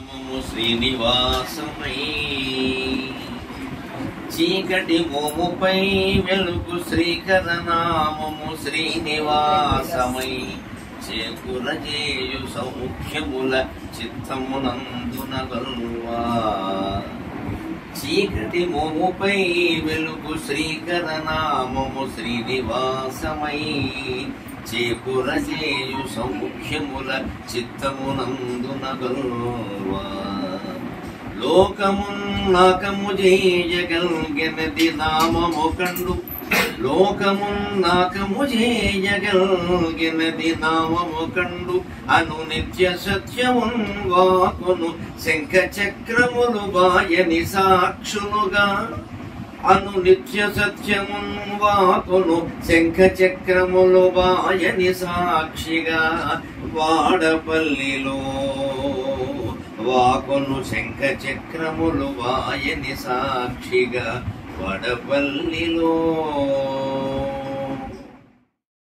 నామము శ్రీనివాసమై చీకటి మోముపై వెలుగు శ్రీకర నామము శ్రీనివాసమై చేకురజేయు సౌఖ్యముల చిత్తమునందున గల్వా చీకటి మోముపై వెలుగు శ్రీకర నామము శ్రీనివాసమై చేకురజేయు సౌఖ్యముల చిత్తమునందున గల్వా లోకమున్నాకము చేయగల్గెనది నామము కండు లోకమున్నాకము చేయగల్గెనది నామము కండు అను నిత్య సత్యమున్ వాకును శంఖ చక్రములు బాయని సాక్షులుగా అను నిత్య సత్యమున్ వాకును శంఖ చక్రములు బాయని సాక్షిగా వాడపల్లిలో వాకును శంఖ చక్రములు వాయని సాక్షిగా వడపల్లిలో